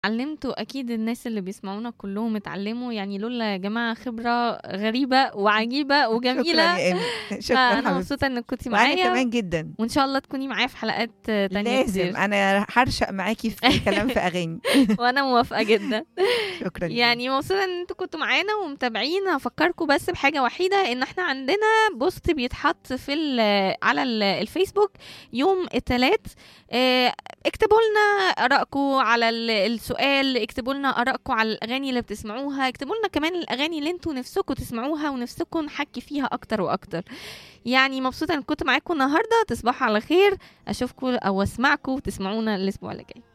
علمتوا اكيد الناس اللي بيسمعونا كلهم اتعلموا يعني لولا يا جماعه خبره غريبه وعجيبه شكرا وجميله يا ايمي شكرا فانا حبيبتي مبسوطه انك كنتي وانا معايا كمان جدا وان شاء الله تكوني معايا في حلقات تانية لازم كتير انا هرشق معاكي في كلام في اغاني وانا موافقه جدا شكرا يعني مبسوطه ان انتوا كنتوا معانا ومتابعين هفكركم بس بحاجه وحيده ان احنا عندنا بوست بيتحط في ال- على ال- الفيسبوك يوم الثلاث اكتبوا لنا ارائكم على ال- السؤال اكتبوا لنا ارائكم على الاغاني اللي بتسمعوها اكتبوا لنا كمان الاغاني اللي انتوا نفسكم تسمعوها ونفسكم نحكي فيها اكتر واكتر يعني مبسوطه ان كنت معاكم النهارده تصبحوا على خير اشوفكم او اسمعكم وتسمعونا الاسبوع اللي جاي